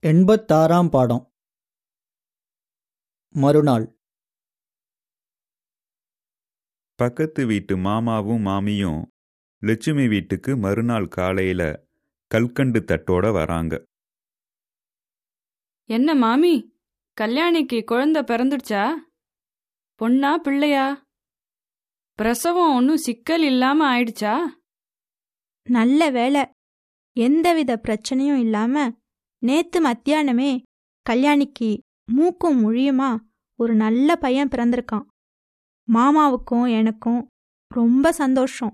எண்பத்தாறாம் பாடம் மறுநாள் பக்கத்து வீட்டு மாமாவும் மாமியும் லட்சுமி வீட்டுக்கு மறுநாள் காலையில கல்கண்டு தட்டோட வராங்க என்ன மாமி கல்யாணிக்கு குழந்தை பிறந்துடுச்சா பொண்ணா பிள்ளையா பிரசவம் ஒன்றும் சிக்கல் இல்லாம ஆயிடுச்சா நல்ல வேளை எந்தவித பிரச்சனையும் இல்லாம நேத்து மத்தியானமே கல்யாணிக்கு மூக்கும் முழியுமா ஒரு நல்ல பையன் பிறந்திருக்கான் மாமாவுக்கும் எனக்கும் ரொம்ப சந்தோஷம்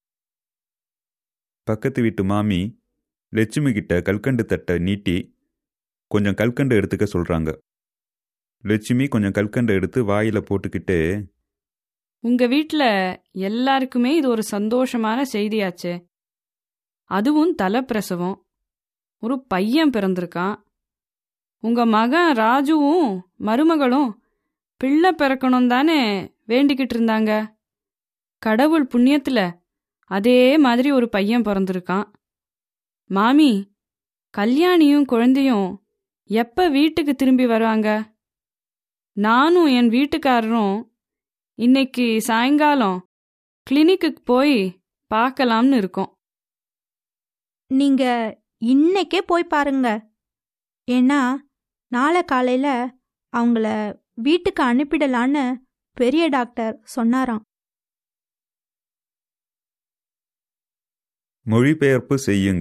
பக்கத்து வீட்டு மாமி லட்சுமி கிட்ட கல்கண்டு தட்டை நீட்டி கொஞ்சம் கல்கண்டு எடுத்துக்க சொல்றாங்க லட்சுமி கொஞ்சம் கல்கண்டு எடுத்து வாயில போட்டுக்கிட்டு உங்க வீட்ல எல்லாருக்குமே இது ஒரு சந்தோஷமான செய்தியாச்சே அதுவும் தலைப்பிரசவம் ஒரு பையன் பிறந்திருக்கான் உங்க மகன் ராஜுவும் மருமகளும் பிள்ளை பிறக்கணும் தானே வேண்டிக்கிட்டு இருந்தாங்க கடவுள் புண்ணியத்துல அதே மாதிரி ஒரு பையன் பிறந்திருக்கான் மாமி கல்யாணியும் குழந்தையும் எப்ப வீட்டுக்கு திரும்பி வருவாங்க நானும் என் வீட்டுக்காரரும் இன்னைக்கு சாயங்காலம் கிளினிக்குக்கு போய் பார்க்கலாம்னு இருக்கோம் நீங்க இன்னைக்கே போய் பாருங்க ஏன்னா நாளை காலையில அவங்கள வீட்டுக்கு அனுப்பிடலான்னு பெரிய டாக்டர் சொன்னாராம் மொழிபெயர்ப்பு செய்யுங்க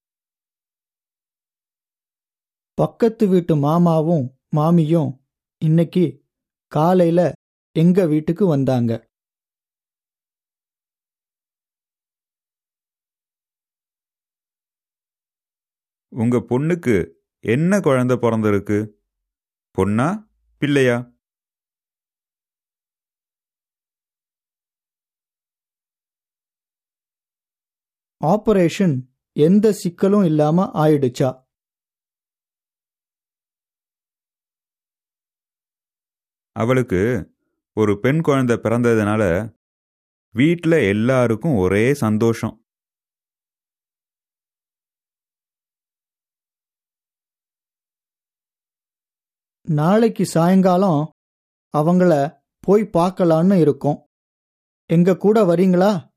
பக்கத்து வீட்டு மாமாவும் மாமியும் இன்னைக்கு காலையில எங்க வீட்டுக்கு வந்தாங்க உங்க பொண்ணுக்கு என்ன குழந்தை பிறந்திருக்கு பொண்ணா பிள்ளையா ஆபரேஷன் எந்த சிக்கலும் இல்லாம ஆயிடுச்சா அவளுக்கு ஒரு பெண் குழந்தை பிறந்ததுனால வீட்ல எல்லாருக்கும் ஒரே சந்தோஷம் நாளைக்கு சாயங்காலம் அவங்கள போய் பார்க்கலான்னு இருக்கோம் எங்க கூட வரீங்களா